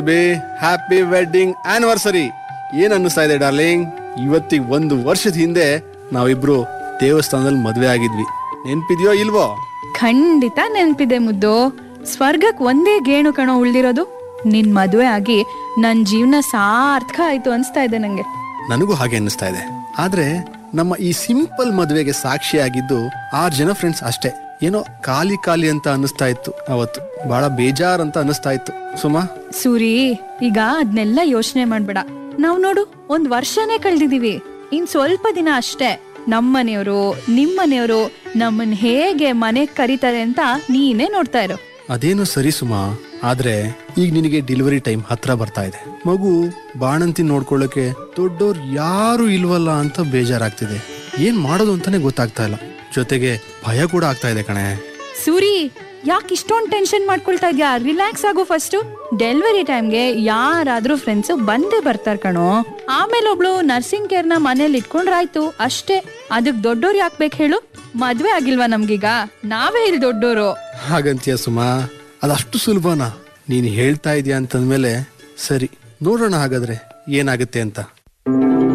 ಬೇ happy wedding anniversary ಏನ್ ಅನ್ನಿಸ್ತಾ ಇದೆ ಡಾರ್ಲಿಂಗ್ ಇವತ್ತಿಗೆ ಒಂದು ವರ್ಷದ ಹಿಂದೆ ನಾವಿಬ್ರು ದೇವಸ್ಥಾನದಲ್ಲಿ ಮದ್ವೆ ಆಗಿದ್ವಿ ನೆನ್ಪಿದ್ಯೋ ಇಲ್ವೋ ಖಂಡಿತ ನೆನ್ಪಿದೆ ಮುದ್ದು ಸ್ವರ್ಗಕ್ ಒಂದೇ ಗೇಣು ಕಣೋ ಉಳ್ದಿರೋದು ನಿನ್ ಮದುವೆ ಆಗಿ ನನ್ ಜೀವನ ಸಾರ್ಥಕ ಆಯ್ತು ಅನ್ಸ್ತಾ ಇದೆ ನಂಗೆ ನನಗೂ ಹಾಗೆ ಅನ್ನಿಸ್ತಾ ಇದೆ ಆದ್ರೆ ನಮ್ಮ ಈ ಸಿಂಪಲ್ ಮದುವೆಗೆ ಸಾಕ್ಷಿಯಾಗಿದ್ದು ಆರ್ ಜನ ಫ್ರೆಂಡ್ಸ್ ಅಷ್ಟೇ ಏನೋ ಖಾಲಿ ಖಾಲಿ ಅಂತ ಅನ್ನಿಸ್ತಾ ಇತ್ತು ಅವತ್ತು ಬಹಳ ಬೇಜಾರ್ ಅಂತ ಅನ್ನಿಸ್ತಾ ಇತ್ತು ಸುಮಾ ಸೂರಿ ಈಗ ಅದ್ನೆಲ್ಲ ಯೋಚನೆ ಮಾಡ್ಬೇಡ ನಾವ್ ನೋಡು ಒಂದ್ ವರ್ಷನೇ ಕಳ್ದಿದೀವಿ ಇನ್ ಸ್ವಲ್ಪ ದಿನ ಅಷ್ಟೇ ನಮ್ಮನೆಯವರು ನಿಮ್ಮನೆಯವರು ನಮ್ಮನ್ ಹೇಗೆ ಮನೆಗ್ ಕರೀತಾರೆ ಅಂತ ನೀನೇ ನೋಡ್ತಾ ಇರೋ ಅದೇನು ಸರಿ ಸುಮಾ ಆದ್ರೆ ಈಗ ನಿನಗೆ ಡೆಲಿವರಿ ಟೈಮ್ ಹತ್ರ ಬರ್ತಾ ಇದೆ ಮಗು ಬಾಣಂತಿ ನೋಡ್ಕೊಳ್ಳೋಕೆ ದೊಡ್ಡೋರ್ ಯಾರು ಇಲ್ವಲ್ಲ ಅಂತ ಬೇಜಾರಾಗ್ತಿದೆ ಏನ್ ಮಾಡೋದು ಅಂತಾನೆ ಗೊತ್ತಾಗ್ತಾ ಇಲ್ಲ ಜೊತೆಗೆ ಭಯ ಕೂಡ ಆಗ್ತಾ ಇದೆ ಕಣೆ ಸೂರಿ ಯಾಕೆ ಇಷ್ಟೊಂದ್ ಟೆನ್ಷನ್ ಮಾಡ್ಕೊಳ್ತಾ ಇದ್ಯಾ ರಿಲ್ಯಾಕ್ಸ್ ಆಗು ಫಸ್ಟ್ ಡೆಲಿವರಿ ಟೈಮ್ಗೆ ಯಾರಾದ್ರೂ ಫ್ರೆಂಡ್ಸ್ ಬಂದೇ ಬರ್ತಾರ ಕಣೋ ಆಮೇಲೆ ಒಬ್ಳು ನರ್ಸಿಂಗ್ ಕೇರ್ನ ಮನೇಲಿ ಇಟ್ಕೊಂಡ್ರಾಯ್ತು ಅಷ್ಟೇ ಅದಕ್ ದೊಡ್ಡೋರ್ ಯಾಕ್ ಬೇಕು ಹೇಳು ಮದ್ವೆ ಆಗಿಲ್ವಾ ನಮ್ಗೀಗ ನಾವೇ ಇಲ್ಲಿ ದೊಡ್ಡೋರು ಹಾಗಂತೀಯ ಸುಮಾ ಅದಷ್ಟು ಸುಲಭನಾ ನೀನ್ ಹೇಳ್ತಾ ಇದೀಯ ಅಂತಂದ್ಮೇಲೆ ಸರಿ ನೋಡೋಣ ಹಾಗಾದ್ರೆ ಏನಾಗುತ್ತೆ ಅಂತ